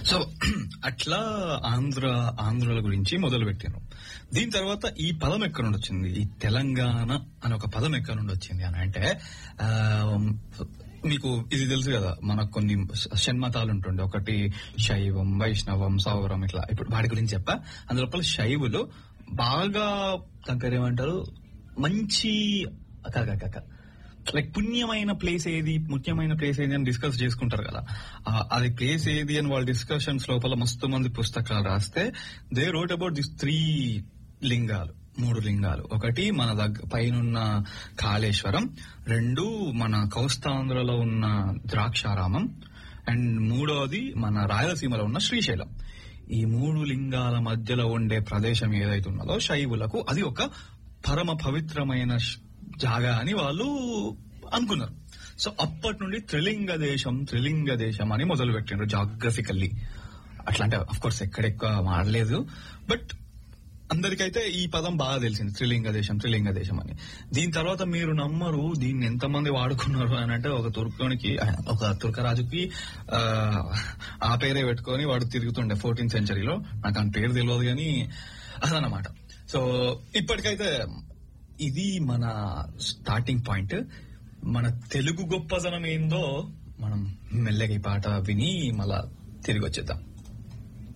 So అట్లా ఆంధ్ర ఆంధ్రుల గురించి మొదలు పెట్టాను దీని తర్వాత ఈ పదం ఎక్కడ నుండి వచ్చింది ఈ తెలంగాణ అనే ఒక పదం ఎక్కడ నుండి వచ్చింది అని అంటే ఆ, మీకు ఇది తెలుసు కదా మనకు కొన్ని షణ్మతాలు ఉంటుండే ఒకటి శైవం వైష్ణవం సౌరం ఇట్లా ఇప్పుడు వాటి గురించి చెప్పా అందులోపల శైవులు బాగా దగ్గర ఏమంటారు మంచి కాదు కాదు కాదు, కాదు. లైక్ పుణ్యమైన ప్లేస్ ఏది ముఖ్యమైన ప్లేస్ ఏది అని డిస్కస్ చేసుకుంటారు కదా ఆ, అది ప్లేస్ ఏది అని వాళ్ళ డిస్కషన్స్ లోపల మస్తు మంది పుస్తకాలు రాస్తే they wrote about this three లింగాలు మూడు లింగాలు ఒకటి మన దగ్గర పైనున్న కాళేశ్వరం రెండు మన కౌస్తాంధ్రలో ఉన్న ద్రాక్షారామం అండ్ మూడోది మన రాయలసీమలో ఉన్న శ్రీశైలం ఈ మూడు లింగాల మధ్యలో ఉండే ప్రదేశం ఏదైతే ఉన్నదో శైవులకు అది ఒక పరమ పవిత్రమైన శ్- జాగా అని వాళ్ళు అనుకున్నారు సో అప్పటి నుండి త్రిలింగ దేశం త్రిలింగ దేశం అని మొదలు పెట్టిండ్రు జాగ్రఫికల్లీ అట్లా అంటే అఫ్ కోర్స్ ఎక్కడెక్కువ మారలేదు బట్ అందరికైతే ఈ పదం బాగా తెలిసింది త్రిలింగ దేశం త్రిలింగ దేశం అని దీని తర్వాత మీరు నమ్మరు దీన్ని ఎంతమంది వాడుకున్నారు అని అంటే ఒక తుర్కునికి ఒక తుర్కరాజుకి ఆ, ఆ పేరే పెట్టుకొని వాడు తిరుగుతుండే ఫోర్టీన్త్ సెంచరీలో నాకు ఆ పేరు తెలియదు కానీ అదనమాట సో ఇప్పటికైతే ఇది మన స్టార్టింగ్ పాయింట్ మన తెలుగు గొప్పతనం ఏందో మనం మెల్లగా ఈ పాట విని మళ్ళా తిరిగి వచ్చేద్దాం